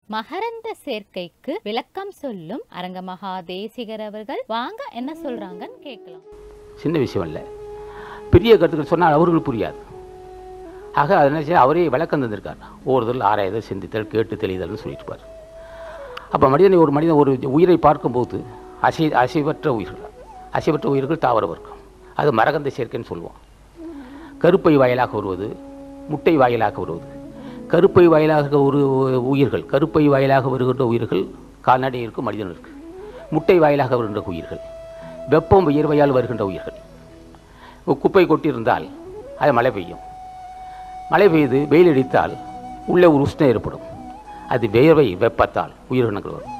மகரந்த சேர்க்கைக்கு விளக்கம் சொல்லும் அரங்கமகா தேசிகர் அவர்கள் வாங்க என்ன சொல்றாங்கன்னு கேட்கலாம் சின்ன விஷயம் இல்லை பெரிய கருத்துக்கள் சொன்னால் அவர்களுக்கு புரியாது ஆக அதை நினச்சி அவரே விளக்கம் தந்திருக்கார் ஓடுதல் ஆராய்தல் சிந்தித்தல் கேட்டு தெளிதல்னு சொல்லியிருப்பார் அப்போ மனிதனை ஒரு மனிதன் ஒரு உயிரை பார்க்கும்போது அசை அசைவற்ற உயிர்கள் அசைவற்ற உயிர்கள் தாவர வர்க்கம் அது மரகந்த சேர்க்கைன்னு சொல்லுவோம் கருப்பை வாயிலாக வருவது முட்டை வாயிலாக வருவது கருப்பை வாயிலாக ஒரு உயிர்கள் கருப்பை வாயிலாக வருகின்ற உயிர்கள் கால்நடை இருக்கும் மனிதன் இருக்கு முட்டை வாயிலாக வருகின்ற உயிர்கள் வெப்பம் வியர்வையால் வருகின்ற உயிர்கள் ஒரு குப்பை கொட்டியிருந்தால் அது மழை பெய்யும் மழை பெய்து வெயில் அடித்தால் உள்ளே ஒரு உஷ்ணம் ஏற்படும் அது வியர்வை வெப்பத்தால் உயிரினங்கள் வரும்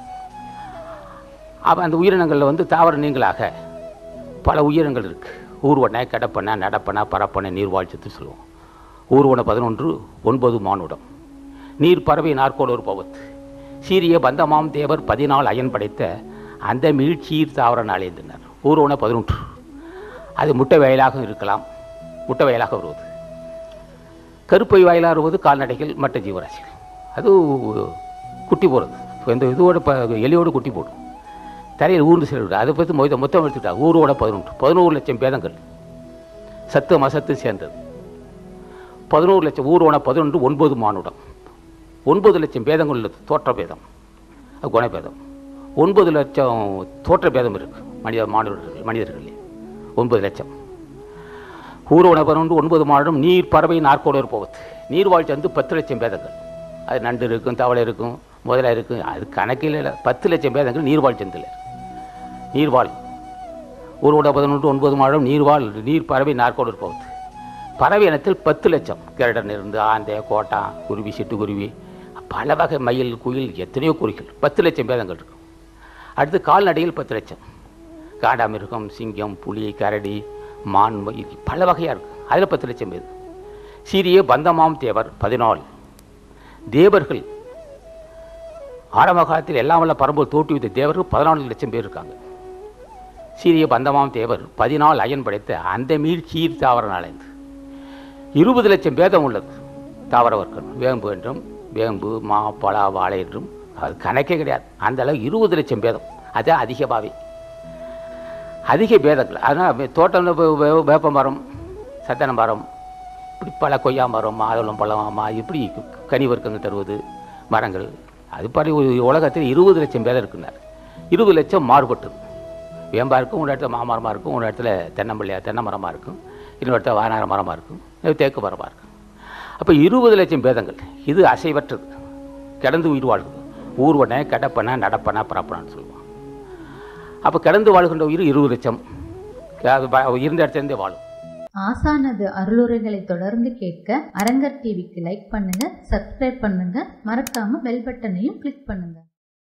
அப்போ அந்த உயிரினங்களில் வந்து தாவர நீங்களாக பல உயிரினங்கள் இருக்குது ஊர்வனை கடப்பனை நடப்பனை பரப்பனை நீர்வாழ்ச்சத்து சொல்லுவோம் ஊர்வன பதினொன்று ஒன்பது மானுடம் நீர் பறவை நாற்கோளோர் பவத் சீரிய பந்தமாம் தேவர் பதினாலு அயன் படைத்த அந்த மீழ்ச்சீர் தாவர நாளேந்தினர் ஊர்வன பதினொன்று அது முட்டை வயலாக இருக்கலாம் முட்டை வயலாக வருவது கருப்பை வாயிலாக வருவது கால்நடைகள் மற்ற ஜீவராசிகள் அது குட்டி போடுறது இப்போ இந்த இதோட ப எலியோடு குட்டி போடும் தரையில் ஊர்ந்து செல்வது அதை பற்றி மொத்த மொத்தம் எடுத்துட்டா ஊரோட பதினொன்று பதினோரு லட்சம் பேதங்கள் சத்து மசத்து சேர்ந்தது பதினோரு லட்சம் ஊரோட பதினொன்று ஒன்பது மானுடம் ஒன்பது லட்சம் பேதங்கள் உள்ளது தோற்ற பேதம் அது குணபேதம் ஒன்பது லட்சம் தோற்ற பேதம் இருக்குது மனித மாணவர்கள் மனிதர்களே ஒன்பது லட்சம் ஊரோட பதினொன்று ஒன்பது மானுடம் நீர் பறவை நாற்கோடர் போவது நீர்வாழ் சந்து பத்து லட்சம் பேதங்கள் அது நண்டு இருக்கும் தவளை இருக்கும் முதல்ல இருக்கும் அது கணக்கில் இல்லை பத்து லட்சம் பேதங்கள் நீர்வாழ் சந்தில் நீர்வாழ் ஊரோட பதினொன்று ஒன்பது மாதம் நீர்வாழ் நீர் பறவை நாற்கோடர் போகுது பறவை இனத்தில் பத்து லட்சம் கிரடன் இருந்து ஆந்தை கோட்டான் குருவி சிட்டுக்குருவி பல வகை மயில் குயில் எத்தனையோ குருவிகள் பத்து லட்சம் பேதங்கள் இருக்கும் அடுத்து கால்நடையில் பத்து லட்சம் காண்டாமிருகம் சிங்கம் புலி கரடி மான் மயில் பல வகையாக இருக்குது அதில் பத்து லட்சம் பேர் சீரிய பந்தமாம் தேவர் பதினாலு தேவர்கள் ஆரம்ப காலத்தில் எல்லாம் வல்ல பரம்பூர் தோட்டி வைத்த தேவர்கள் பதினாலு லட்சம் பேர் இருக்காங்க சீரிய பந்தமாம் தேவர் பதினாலு அயன் படைத்த அந்த மீர் சீர் தாவர நாளைந்து இருபது லட்சம் பேதம் உள்ளது தாவர வர்க்கம் வேம்பு என்றும் வேம்பு மா பலா வாழை என்றும் அது கணக்கே கிடையாது அந்த அளவு இருபது லட்சம் பேதம் அதுதான் அதிகமாகவே அதிக பேதங்கள் அதனால் தோட்டம் வேப்ப மரம் சத்தன மரம் இப்படி பல கொய்யா மரம் மாதுளம் பழம் மா இப்படி கனி வர்க்கங்கள் தருவது மரங்கள் அது பாடி ஒரு உலகத்தில் இருபது லட்சம் பேர் இருக்குனார் இருபது லட்சம் மாறுபட்டது வேம்பா இருக்கும் ஒரு இடத்துல மாமரமாக இருக்கும் ஒரு இடத்துல தென்னம்பிள்ளையா தென்னை மரமாக இருக்கும் இன்னொரு இடத்துல வானார மரமாக இருக்கும் தேக்கு மரமாக இருக்கும் அப்போ இருபது லட்சம் பேதங்கள் இது அசைவற்றது கிடந்து உயிர் வாழ்கிறது ஊர்வனை கடப்பனை நடப்பனை பரப்பனான்னு சொல்லுவான் அப்போ கிடந்து வாழ்கின்ற உயிர் இருபது லட்சம் அது ப- இருந்த இடத்துலேருந்தே வாழும் ஆசானது அருளுரைகளை தொடர்ந்து கேட்க அரங்கர் டிவிக்கு லைக் பண்ணுங்க சப்ஸ்கிரைப் பண்ணுங்க மறக்காம பெல் பட்டனையும் கிளிக் பண்ணுங்க